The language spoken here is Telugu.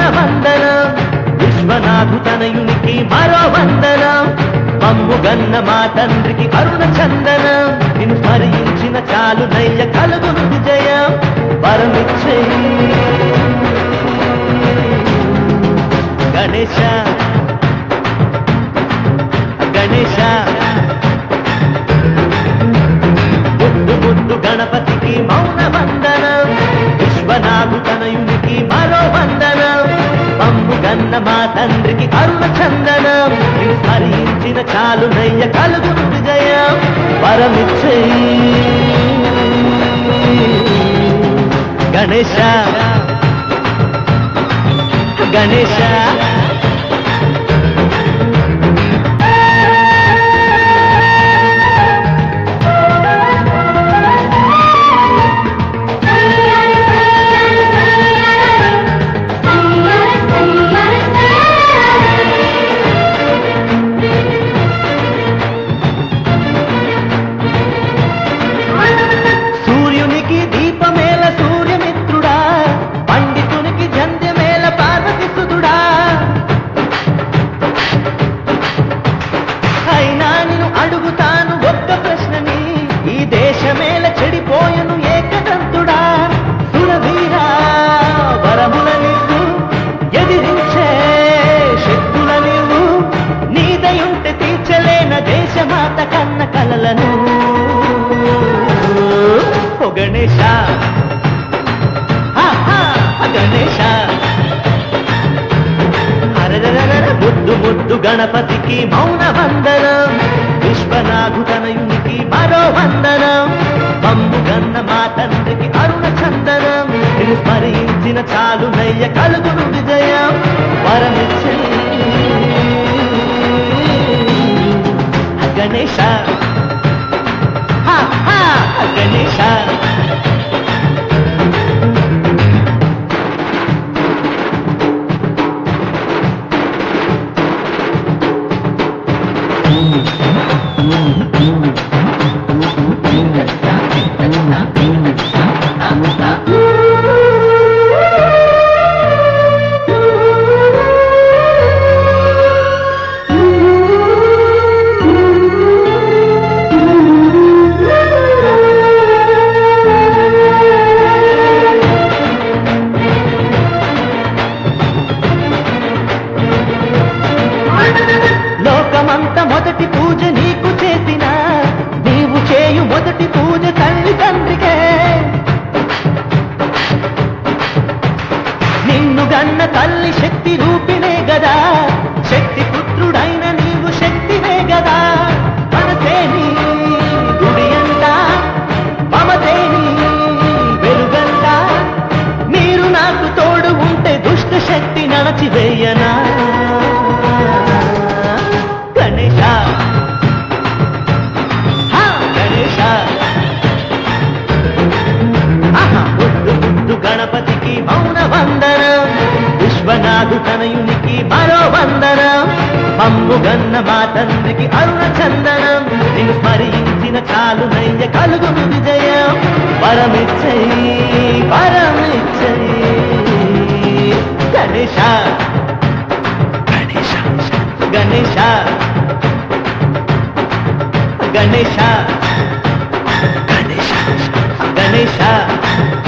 వందనం విశ్వనాథు తనయునికి మరో వందనం మమ్ము గన్న మా తండ్రికి అరుణ చందనం నిన్ను స్మరించిన చాలు నయ్య కలుగును విజయం పరమిచ్చేయి గణేశ గణేశ ముద్దు ముద్దు గణపతికి మౌన వందనం విశ్వనాథు తనయునికి మరో వందనం మమ్ము గన్న మా తండ్రికి అరుణ చందనం నిన్ను స్మరించిన చాలు నయ్య కలుగును విజయం పరమిచ్చేయి గణేశ గణేశ సూర్యునికి దీపమేల సూర్యమిత్రుడా పండితునికి జంధ్యమేల పార్వతి సుతుడా అయినా నేను అడుగుతాను ఒక్క ప్రశ్నని ఈ దేశమేల చెడిపోయను ఏకదంతుడా సురవీరా వరముల నీవు ఎదిరించే శక్తుల నీవు నీదయుంటే తీర్చలేన దేశమాత కన్న కలలను ఓ గణేశ హా, హా, గణేశ అరరరరర ముద్దు ముద్దు గణపతికి మౌన వందనం విశ్వనాథు తనయునికి మరో వందనం మమ్ము గన్న మా తండ్రికి అరుణ చందనం నిన్ను స్మరించిన చాలు నయ్య కలుగును విజయం వరమిచ్చే గణేశ హా, హా, గణేశ లోకమంత మొదటి పూజ నీకు చేసిన నీవు చేయు మొదటి పూజ తల్లి తండ్రికే నిన్ను గన్న తల్లి శక్తి రూపినే గదా శక్తి పుత్రుడైన నీవు శక్తినే గదా మనసేని గుడి అంట మమతేని వెలుగంట మీరు నాకు తోడు ఉంటే దుష్ట శక్తి నడచివేయనా గణేశ హా, గణేశ ఆహా, ముద్దు ముద్దు గణపతికి మౌన వందనం విశ్వనాథు తనయునికి మరో వందనం మమ్ము గన్న మా తండ్రికి అరుణ చందనం నిన్ను స్మరించిన చాలు నయ్య కలుగును విజయం పరమిచ్చయి పరమిచ్చయి గణేశ గణేశ గణేశ గణేశ గణేశ గణేశ